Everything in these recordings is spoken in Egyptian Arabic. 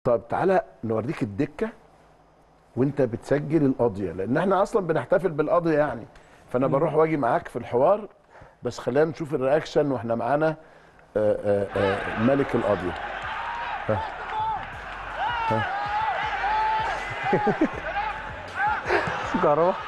طب تعالى نوريك الدكه وانت بتسجل القضيه لان احنا اصلا بنحتفل بالقضيه يعني فانا بروح واجي معاك في الحوار بس خلينا نشوف الرياكشن واحنا معانا آه، آه، آه، ملك القضيه ها. ها. كهربا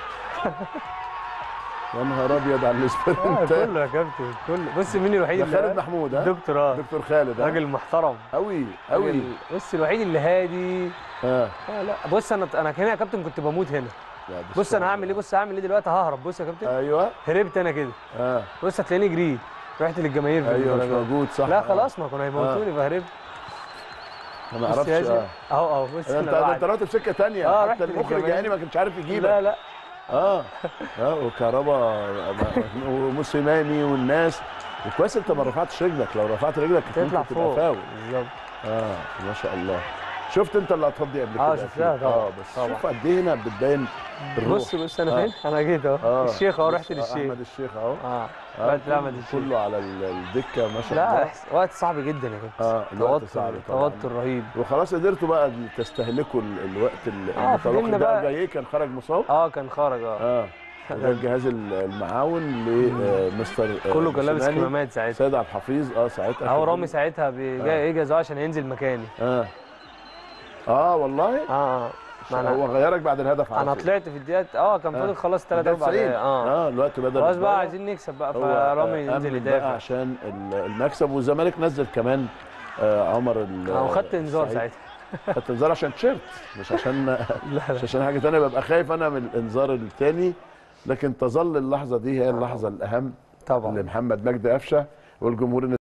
يا نهار ابيض على آه، الاسبرنت كله يا كابتن كله بص مين الوحيد ده اللي خالد محمود ها دكتور اه دكتور خالد ها راجل محترم قوي قوي راجل- بص الوحيد اللي هادي اه آه لا بص انا انا هنا يا كابتن كنت بموت هنا لا، بص بسم انا الله. هعمل ايه بص هعمل ايه دلوقتي ههرب بص يا كابتن ايوه هربت انا كده اه بص هتلاقيني جريت رحت للجماهير في ايوه مش المدرجات. موجود صح لا آه. خلاص ما كانوا هيموتوني فهربت انا ما بص اعرفش يا اه زلمة. اهو اهو بص ده انت أنا ده بعد. انت رحت في سكه ثانيه آه، حتى رحت المخرج للجماهير. يعني ما كانش عارف يجيبك لا لا اه اه وكهربا وموسيماني والناس وكويس انت ما رفعتش رجلك لو رفعت رجلك كنت تطلع ممكن تبقى فوق فاول بالظبط اه ما شاء الله شفت انت اللقطات دي قبل كده آه، شفتها أكيد. طبعا. اه بس طبعا. شوف قد ايه هنا بتبين الروح بص بص انا آه. فين انا جيت اهو اه الشيخ اهو بص، رحت آه، للشيخ احمد الشيخ اهو اه آه، رحت لاحمد كله- الشيخ كله على ال- الدكه ما شاء لا الله إحس- وقت صعب جدا يا كابتن اه الوقت توتر صعب طبعا توتر رهيب وخلاص قدرتوا بقى تستهلكوا ال- الوقت ال- آه، المتوقع فهمنا ده بقى. جاي كان خرج مصاب اه كان خرج اه اه وده الجهاز ال- المعاون لمستر كله كان لابس كمامات ساعتها سيد عبد الحفيظ اه ساعتها اهو كان- رامي ساعتها بي- جاي يجهز عشان ينزل مكاني اه اه والله اه اه ما هو انا غيرك بعد الهدف على انا طول. طلعت في الدقيقه اه كان آه. فاضل خلاص 3 الدقيقة 4 دقايق 90. اه اه الوقت بدل خلاص الضايع. بقى عايزين نكسب بقى هو فرامي آه، ينزل أمن بقى يدافع عشان ال- المكسب والزمالك نزل كمان آه عمر ال- انا خدت انذار السعيد. ساعتها خدت انذار عشان تيشيرت مش عشان لا مش لا عشان حاجه ثانيه ببقى خايف انا من الانذار الثاني لكن تظل اللحظه دي هي اللحظه الاهم طبعا لمحمد مجدي قفشه والجمهور